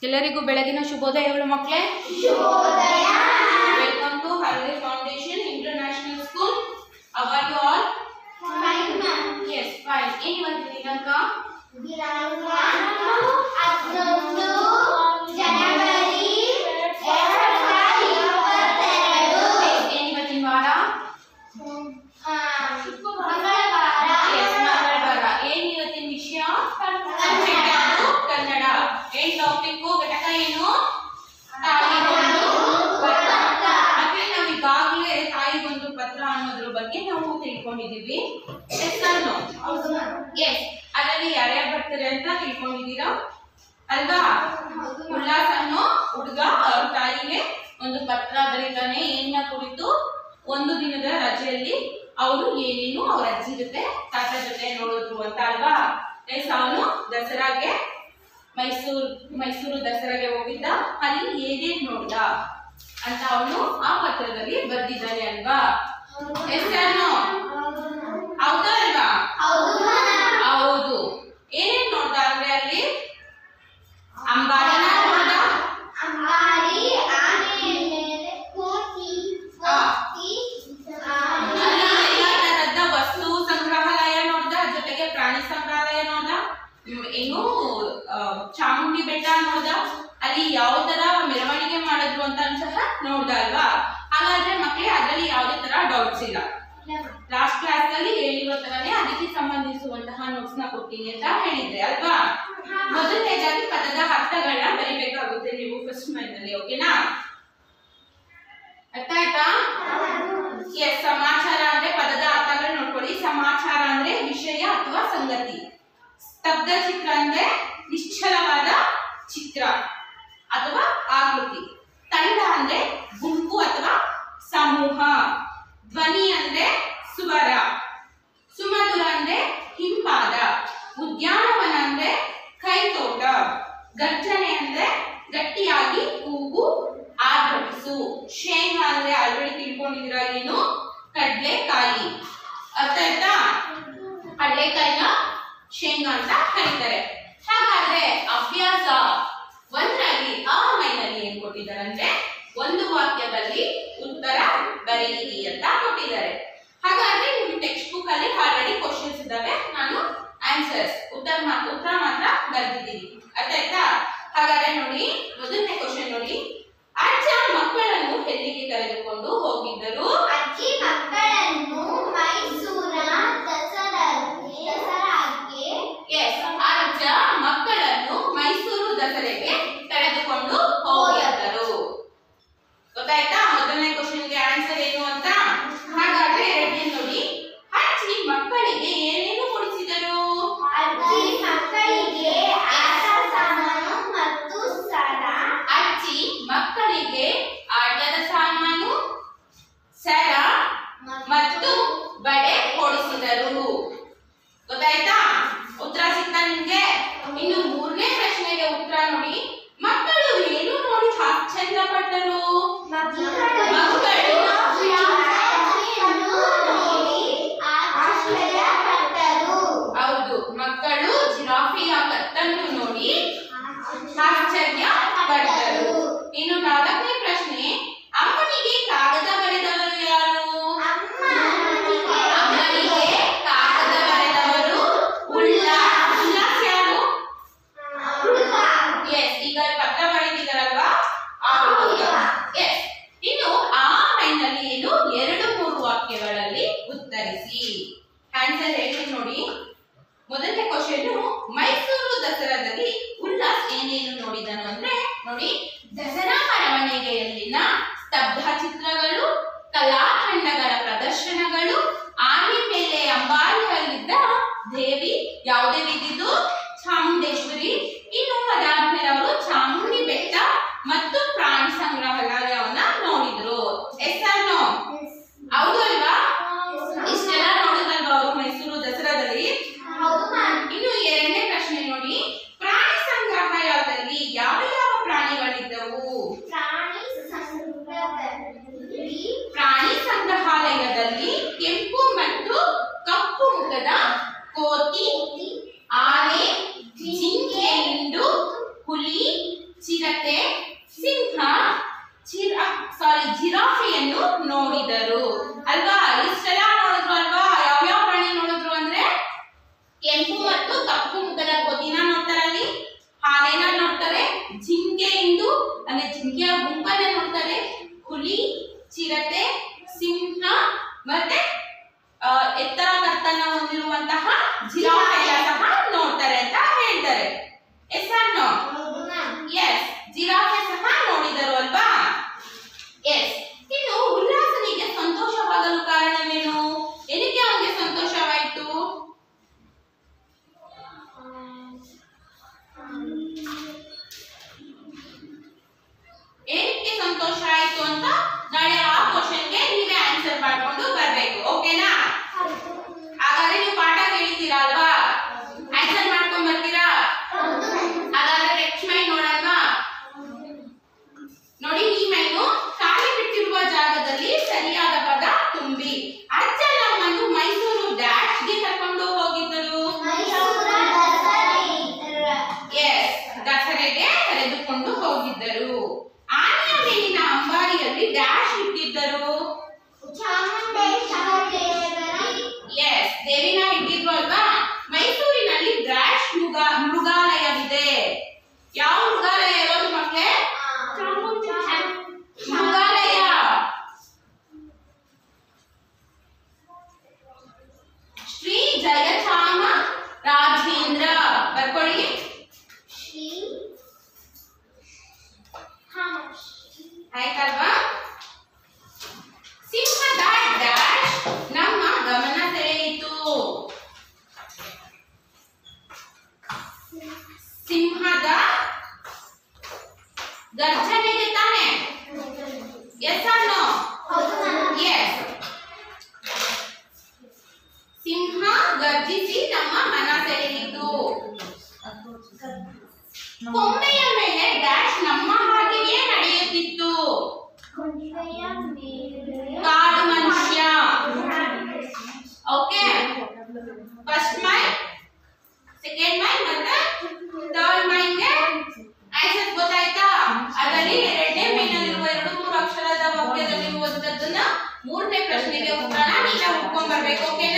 ಎಲ್ಲರಿಗೂ ಬೆಳಗಿನ ಶುಭೋದಯಗಳು ಮಕ್ಕಳೇ welcome to Harali foundation international school are you all yes fine ಏನು ಇವತ್ತು ದಿನಾಂಕ ಏನು ಇವತ್ತಿನ ವಾರ ಎಸ್ ಮಂಗಳವಾರ ಏನು ಇವತ್ತಿನ ವಿಷಯ ಅದು ಕನ್ನಡ ಏನ್ ಟಾಪಿಕ್ ಘಟಕ ಏನು ತಾಯಿಗೊಂದು ಪತ್ರ ಮತ್ತೆ ನಾವು ಈಗಾಗಲೇ ತಾಯಿಗೊಂದು ಪತ್ರ ಅನ್ನೋದ್ರ ಬಗ್ಗೆ ನಾವು ತಿಳ್ಕೊಂಡಿದೀವಿ ಎಸ್ ನಾನು ಎಸ್ ಅದರಲ್ಲಿ ಯಾರ್ಯಾರು ಬರ್ತಾರೆ ಅಂತ ತಿಳ್ಕೊಂಡಿದ್ದೀರಾ ಅಲ್ವಾ ಉಲ್ಲಾಸ್ ಅನ್ನೋ ಹುಡುಗ ಅವ್ರ ತಾಯಿಗೆ ಒಂದು ಪತ್ರ ಬರೀತಾನೆ ಏನ ಕುರಿತು ಒಂದು ದಿನದ ರಜೆಯಲ್ಲಿ ಅವರು ಏನೇನು ಅವ್ರ ಅಜ್ಜಿ ಜೊತೆ ತಾತ ಜೊತೆ ನೋಡಿದ್ರು ಅಂತ ಅಲ್ವಾ ಎಸ್ ಅವನು ದಸರಾಗೆ ಮೈಸೂರು ಮೈಸೂರು ದಸರಾಗೆ ಹೋಗಿದ್ದ ಅಲ್ಲಿ ಏನೇನ್ ನೋಡ್ದ ಅಂತ ಅವನು ಆ ಪತ್ರದಲ್ಲಿ ಬರ್ದಿದ್ದಾನೆ ಅಲ್ವಾ ಎಸ್ ಅನ್ನು ಹೌದಾ ಅಲ್ವಾ ಹೌದು ಏನೇನ್ ನೋಡ್ದ ಅಂದ್ರೆ ಅಲ್ಲಿ ಅಂಬಾರಿನ ನೋಡ್ದ ಅಲ್ಲಿ ಎಲ್ಲಾ ತರಹದ ವಸ್ತು ಸಂಗ್ರಹಾಲಯ ನೋಡ್ದ ಜೊತೆಗೆ ಪ್ರಾಣಿ ಸಂಗ್ರಹಾಲಯ ನೋಡ್ದ ಹ್ಮ್, ಏನು ಆ, ಚಾಮುಂಡಿ ಬೆಟ್ಟ ನೋಡ್ದ ಅಲ್ಲಿ ಯಾವ ತರ ಮೆರವಣಿಗೆ ಮಾಡಿದ್ರು ಅಂತ ಸಹ ನೋಡ್ದ ಅಲ್ವಾ ಹಾಗಾದ್ರೆ ಮಕ್ಕಳೇ ಅದರಲ್ಲಿ ಯಾವುದೇ ತರ ಡೌಟ್ಸ್ ಇಲ್ಲ ಲಾಸ್ಟ್ ಕ್ಲಾಸ್ ಅಲ್ಲಿ ಹೇಳಿರೋ ತರನೇ ಅದಕ್ಕೆ ಸಂಬಂಧಿಸುವಂತಹ ನೋಟ್ಸ್ ನ ಕೊಡ್ತೀನಿ ಅಂತ ಹೇಳಿದ್ದೆ ಅಲ್ವಾ ಮೊದಲನೇದಾಗಿ ಪದದ ಅರ್ಥಗಳನ್ನ ಬರಿಬೇಕಾಗುತ್ತೆ ನೀವು ಫಸ್ಟ್ ಮೈಂಡ್ ಅಲ್ಲಿ ಓಕೆನಾ ಅರ್ಥ ಆಯ್ತಾ ಎಸ್ ಸಮಾಚಾರ ಅಂದ್ರೆ ಪದದ ಅರ್ಥಗಳು ನೋಡ್ಕೊಳ್ಳಿ ಸಮಾಚಾರ ಅಂದ್ರೆ ವಿಷಯ ಅಥವಾ ಸಂಗತಿ ಸ್ತಬ್ಧ ಚಿತ್ರ ಅಂದ್ರೆ ನಿಶ್ಚಲವಾದ ಚಿತ್ರ ಅಥವಾ ಆಕೃತಿ ತಂಡ ಅಂದ್ರೆ ಗುಂಪು ಅಥವಾ ಸಮೂಹ ಧ್ವನಿ ಅಂದ್ರೆ ಸ್ವರ ಸುಮಧುರ ಅಂದ್ರೆ ಹಿಂಪಾದ ಉದ್ಯಾನವನ ಅಂದ್ರೆ ಕೈತೋಟ ಗರ್ಜನೆ ಅಂದ್ರೆ ಗಟ್ಟಿಯಾಗಿ ಕೂಗು ಆರ್ಭಟಿಸು ಶೇಂಗಾ ಅಂದ್ರೆ ಆಲ್ರೆಡಿ ತಿಳ್ಕೊಂಡಿದ್ದೀರಾ ಏನು ಕಡ್ಲೆಕಾಯಿ ಅರ್ಥ ಆಯ್ತಾ ಕಡ್ಲೆಕಾಯಿನ ಶೇಂಗಾ ಅಂತ ಕರೀತಾರೆ ಹಾಗಾದ್ರೆ ಅಭ್ಯಾಸ ಒಂದರಲ್ಲಿ ಆ ಮೈನಲ್ಲಿ ಏನ್ ಕೊಟ್ಟಿದ್ದಾರೆ ಅಂದ್ರೆ ಒಂದು ವಾಕ್ಯದಲ್ಲಿ ಉತ್ತರ ಬರೆಯಿರಿ ಅಂತ ಕೊಟ್ಟಿದ್ದಾರೆ ಹಾಗಾದ್ರೆ ನಿಮ್ ಟೆಕ್ಸ್ಟ್ ಬುಕ್ ಅಲ್ಲಿ ಆಲ್ರೆಡಿ ಕ್ವಶನ್ಸ್ ಇದಾವೆ ನಾನು ಆನ್ಸರ್ಸ್ ಉತ್ತರ ಮಾತ್ರ ಉತ್ತರ ಮಾತ್ರ ಬರ್ದಿದ್ದೀನಿ ಅರ್ಥ ಆಯ್ತಾ ಹಾಗಾದ್ರೆ ನೋಡಿ ಮೊದಲನೇ ಕ್ವಶನ್ ನೋಡಿ ಅಜ್ಜ ಮಕ್ಕಳನ್ನು ಎಲ್ಲಿಗೆ ಕರೆದುಕೊಂಡು ಹೋಗಿದ್ದರು ಅಜ್ಜಿ ಮಕ್ಕಳನ್ನು ಮೈಸೂರ ದಸರಾಗೆ ದಸರಾಗೆ ಎಸ್ ಅಜ್ಜ ಮಕ್ಕಳನ್ನು ಮೈಸೂರು ದಸರೆಗೆ ಕರೆದುಕೊಂಡು ಹೋಗಿದ್ದರು ಗೊತ್ತಾಯ್ತಾ ಮೊದಲನೇ ಕ್ವಶನ್ಗೆ ಆನ್ಸರ್ ಏನು ಅಂತ ಹಾಗಾದ್ರೆ ಎರಡನೇ ನೋಡಿ ಅಜ್ಜಿ ಮಕ್ಕಳಿಗೆ ಏನೇನು ಕೊಡಿಸಿದರು ಅಜ್ಜಿ ಮಕ್ಕಳಿಗೆ ಆಟ ಸಾಮಾನು ಮತ್ತು ಸರ ಅಜ್ಜಿ ಮಕ್ಕಳಿಗೆ ಆಟದ ಸಾಮಾನು ಸರ ಮತ್ತು ಬಳೆ ಕೊಡಿಸಿದರು ಗೊತ್ತಾಯ್ತಾ ಉತ್ತರ ಸಿಗ್ತಾ ನಿಮ್ಗೆ ಇನ್ನು ಮೂರನೇ ಪ್ರಶ್ನೆಗೆ ಉತ್ತರ ನೋಡಿ ಮಕ್ಕಳು ಏನು ನೋಡಿ ಆಶ್ಚರ್ಯ ಪಟ್ಟರು ಹೌದು ಮಕ್ಕಳು ಜಿರಾಫಿಯ ಕತ್ತನ್ನು ನೋಡಿ ಆಶ್ಚರ್ಯ ಪಟ್ಟರು ಇನ್ನು ನಾಲ್ಕನೇ ಪ್ರಶ್ನೆ ಅಮ್ಮನಿಗೆ ಕಾಗದ ಬರೆದವರು ಯಾರು ಅಮ್ಮನಿಗೆ ಕಾಗದ ಬರೆದವರು ಉಲ್ಲಾಸ್ ಉಲ್ಲಾಸ್ ಯಾರು ಎಸ್ ಈಗ ಪತ್ರ ಬರೆದಿದ್ದಾರಲ್ವಾ ಆ ಹುಡುಗ ಎಸ್ ಇನ್ನು ಆ ಲೈನಲ್ಲಿ ಏನು ಎರಡು ಮೂರು ವಾಕ್ಯಗಳಲ್ಲಿ ಉತ್ತರಿಸಿ ಆನ್ಸರ್ ಹೇಳ್ತೀನಿ ನೋಡಿ ಮೊದಲನೇ ಕ್ವಶನ್ ಮೈಸೂರು ದಸರಾದಲ್ಲಿ ಉಲ್ಲಾಸ್ ಏನೇನು ನೋಡಿದನು ಅಂದ್ರೆ ನೋಡಿ ದಸರಾ ಮೆರವಣಿಗೆಯಲ್ಲಿನ ಸ್ತಬ್ಧ ಚಿತ್ರಗಳು ಕಲಾಖಂಡಗಳ ಪ್ರದರ್ಶನಗಳು ಆನೆ ಮೇಲೆ ಅಂಬಾರಿಯಲ್ಲಿದ್ದ ದೇವಿ ಯಾವುದೇ ಇದ್ದಿದ್ದು ಚಾಮುಂಡೇಶ್ವರಿ ಇನ್ನು ಅದಾದ್ಮೇಲೆ ಅವರು ಚಾಮುಂಡಿ ಬೆಟ್ಟ ಮತ್ತು ಪ್ರಾಣಿ ಸಂಗ್ರಹಾಲಯವನ್ನ ನೋಡಿದ್ರು ಎಸ್ ನೋ ಹೌದು ಅಲ್ವಾ ಇಷ್ಟೆಲ್ಲ ನೋಡಿದ್ರಲ್ವಾ ಅವರು ಮೈಸೂರು ದಸರಾದಲ್ಲಿ ಇನ್ನು ಎರಡನೇ ಪ್ರಶ್ನೆ ನೋಡಿ ಪ್ರಾಣಿ ಸಂಗ್ರಹಾಲಯದಲ್ಲಿ ಯಾವ ಯಾವ ಪ್ರಾಣಿಗಳಿದ್ದವು ಪ್ರಾಣಿ ಸಂಗ್ರಹದಲ್ಲಿ ಪ್ರಾಣಿ ಸಂಗ್ರಹಾಲಯದಲ್ಲಿ ಕೆಂಪು ಮತ್ತು ಕಪ್ಪು ಮುಖದ ಕೋತಿ ಆನೆ ಜಿಂಕೆ ಹಿಂಡು ಹುಲಿ ಚಿರತೆ ಸಿಂಹ ಚಿರ ಸಾರಿ ಜಿರಾಫೆಯನ್ನು ನೋಡಿದರು ಅಲ್ವಾ ಇಷ್ಟೆಲ್ಲ ನೋಡಿದ್ರು ಅಲ್ವಾ ಯಾವ್ಯಾವ ಪ್ರಾಣಿ ನೋಡಿದ್ರು ಅಂದ್ರೆ ಕೆಂಪು ಮತ್ತು ಕಪ್ಪು ಮುಖದ ಕೋತಿನ ನೋಡ್ತಾರೆ ಅಲ್ಲಿ ಹಾಲೇನ ನೋಡ್ತಾರೆ ಜಿಂಕೆ ಇಂದು ಅಂದ್ರೆ ಜಿಂಕೆಯ ಗುಂಪನ್ನ ನೋಡ್ತಾರೆ ಹುಲಿ ಚಿರತೆ ಸಿಂಹ ಮತ್ತೆ ಆ, ಎತ್ತರ ಕರ್ತನ ಹೊಂದಿರುವಂತಹ ಜಿರಾಫೆಯ ಸಹ ನೋಡ್ತಾರೆ ಅಂತ ಹೇಳ್ತಾರೆ ಎಸ್ ನೋ ಹೌದು ಮ್ಯಾಮ್ ಎಸ್ ಜಿರಾಫೆ ಸಹ ನೋಡಿದರು ಅಲ್ವಾ ಎಸ್ ಇನ್ನು ಉಲ್ಲಾಸನಿಗೆ ಸಂತೋಷವಾಗಲು ಕಾರಣವೇನು ಏನಕ್ಕೆ ಅವನಿಗೆ ಸಂತೋಷವಾಯಿತು ಏನಕ್ಕೆ ಸಂತೋಷ ಆಯ್ತು ಅಂತ ನಾಳೆ ಆ ಕ್ವಶನ್ಗೆ ನೀವೇ ಆನ್ಸರ್ ಮಾಡ್ಕೊಂಡು ಬರ್ಬೇಕು ಓಕೆನಾ ಹಾಗಾದ್ರೆ ನೀವು ಪಾಠ ಕೇಳಿದ್ದೀರಾ ಅಲ್ವಾ ಆನ್ಸರ್ ಮಾಡ್ಕೊಂಡ್ ಬರ್ತೀರಾ ಹಾಗಾದ್ರೆ ನೆಕ್ಸ್ಟ್ ಮೈನ್ ನೋಡಲ್ವಾ ನೋಡಿ ಈ ಮೈನು ಖಾಲಿ ಬಿಟ್ಟಿರುವ ಜಾಗದಲ್ಲಿ ಸರಿಯಾದ ಪದ ತುಂಬಿ ಅಜ್ಜ ನಮ್ಮನ್ನು ಮೈಸೂರು ಡ್ಯಾಶ್ಗೆ ಕರ್ಕೊಂಡು ಹೋಗಿದ್ದರು ಮೈಸೂರ ದಸರೆ ಎಸ್ ದಸರೆಗೆ ಕರೆದುಕೊಂಡು ಹೋಗಿದ್ದರು ಆನೆಯ ಮೇಲಿನ ಅಂಬಾರಿಯಲ್ಲಿ ಡ್ಯಾಶ್ ಇಟ್ಟಿದ್ದರು ಚಾಮುಂಡೇಶ್ವರಿ ಎಸ್ ದೇವಿನ ಇಟ್ಟಿದ್ರು ಅಲ್ವಾ ಮೈಸೂರಿನಲ್ಲಿ ಡ್ಯಾಶ್ ಮೃಗ ಮೃಗಾಲಯವಿದೆ ಯಾವ ಮೃಗಾಲಯ ಇರೋದು ಮಕ್ಕಳೇ ಮೃಗಾಲಯ ಶ್ರೀ ಜಯಚಾಮ ರಾಜೇಂದ್ರ ಬರ್ಕೊಳ್ಳಿ ಶ್ರೀ ಆಯ್ತಲ್ವಾ ಸಿಂಹದ ಡ್ಯಾಶ್ ನಮ್ಮ ಗಮನ ಸೆಳೆಯಿತು ಸಿಂಹದ ಗರ್ಜನೆಗೆ ತಾನೆ ಎಸ್ ನೋ ಹೌದು ಮ್ಯಾಮ್ ಎಸ್ ಸಿಂಹ ಗರ್ಜಿಸಿ ನಮ್ಮ ಮನ ಸೆಳೆಯಿತು ಕೊಂಬೆಯ ಮೇಲೆ ಡ್ಯಾಶ್ ನಮ್ಮ ಹಾಗೆಯೇ ನಡೆಯುತ್ತಿತ್ತು ಕೊಂಡೆಯ ಮೇಲೆ ಕಾಡು ಮನುಷ್ಯ okay first main second main ಮತ್ತೆ ಥರ್ಡ್ ಮೈನ್ಗೆ ಆನ್ಸರ್ ಗೊತ್ತಾಯ್ತಾ ಅದರಲ್ಲಿ ಎರಡನೇ ಮೈನಲ್ಲಿರುವ ಎರಡು ಮೂರು ಅಕ್ಷರದ ವಾಕ್ಯದಲ್ಲಿರುವಂತದ್ದನ್ನ ಮೂರನೇ ಪ್ರಶ್ನೆಗೆ ಉತ್ತರನ ನೀವೇ ಹುಡ್ಕೊಂಡ್ ಬರ್ಬೇಕು ಓಕೆನಾ